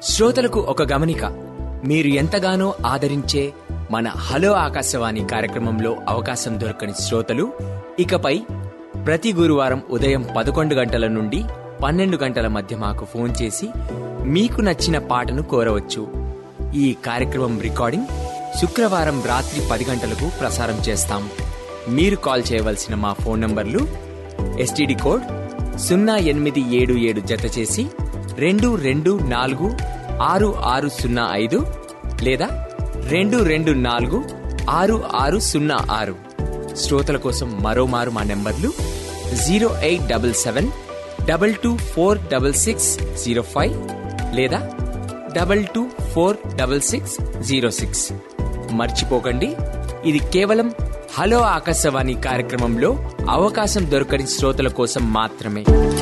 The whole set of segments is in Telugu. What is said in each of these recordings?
శ్రోతలకు ఒక గమనిక మీరు ఎంతగానో ఆదరించే మన హలో ఆకాశవాణి కార్యక్రమంలో అవకాశం దొరకని శ్రోతలు ఇకపై ప్రతి గురువారం ఉదయం పదకొండు గంటల నుండి పన్నెండు గంటల మధ్య మాకు ఫోన్ చేసి మీకు నచ్చిన పాటను కోరవచ్చు ఈ కార్యక్రమం రికార్డింగ్ శుక్రవారం రాత్రి పది గంటలకు ప్రసారం చేస్తాం మీరు కాల్ చేయవలసిన మా ఫోన్ నంబర్లు ఎస్టీడీ కోడ్ సున్నా ఎనిమిది ఏడు ఏడు జత చేసి రెండు రెండు నాలుగు ఆరు ఆరు సున్నా ఐదు లేదా రెండు రెండు నాలుగు ఆరు ఆరు సున్నా ఆరు శ్రోతల కోసం మరోమారు మా నెంబర్లు zero eight double seven double two four double six zero five లేదా double two four double six zero six మర్చిపోకండి ఇది కేవలం హలో ఆకాశవాణి కార్యక్రమంలో అవకాశం దొరకని శ్రోతల కోసం మాత్రమే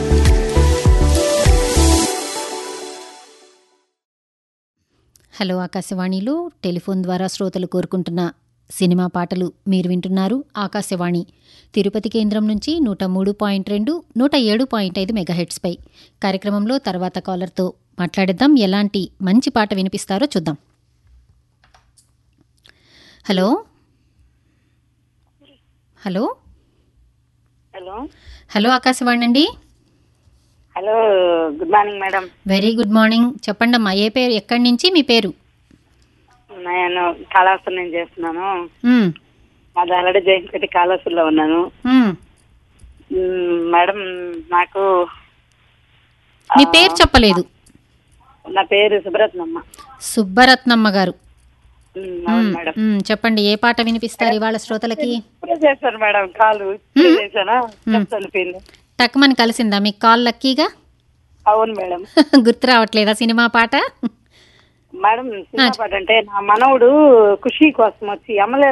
హలో ఆకాశవాణిలో టెలిఫోన్ ద్వారా శ్రోతలు కోరుకుంటున్న సినిమా పాటలు మీరు వింటున్నారు ఆకాశవాణి తిరుపతి కేంద్రం నుంచి నూట మూడు పాయింట్ రెండు నూట ఏడు పాయింట్ ఐదు మెగాహెట్స్పై కార్యక్రమంలో తర్వాత కాలర్తో మాట్లాడిద్దాం ఎలాంటి మంచి పాట వినిపిస్తారో చూద్దాం hello hello hello hello Akashvani అండి hello good morning madam very good morning చెప్పండి అమ్మా ఏ పేరు ఎక్కడి నుంచి మీ పేరు నేను కాళాస్త్రం నేను చేస్తున్నాను మ్, అది ఆల్రెడీ జయంతి కాళాస్త్రంలో ఉన్నాను మ్. మ్, మేడం నాకు మీ పేరు చెప్పలేదు నా పేరు సుబ్రత్నమ్మ సుబ్బరత్నమ్మ గారు మ్, అవును మ్, మేడం మ్, చెప్పండి ఏ పాట వినిపిస్తారు ఇవాళ శ్రోతలకి ఇప్పుడే చేశాను మేడం కాలు ఇప్పుడే చేశానా చెప్తాను పిన్ టక్మని కలిసిందా మీకు కాల్ లక్కీగా అవును మేడం గుర్తు రావట్లేదా సినిమా పాట మేడం సినిమా పాట అంటే నా మనవడు ఖుషి కోసం వచ్చి అమలే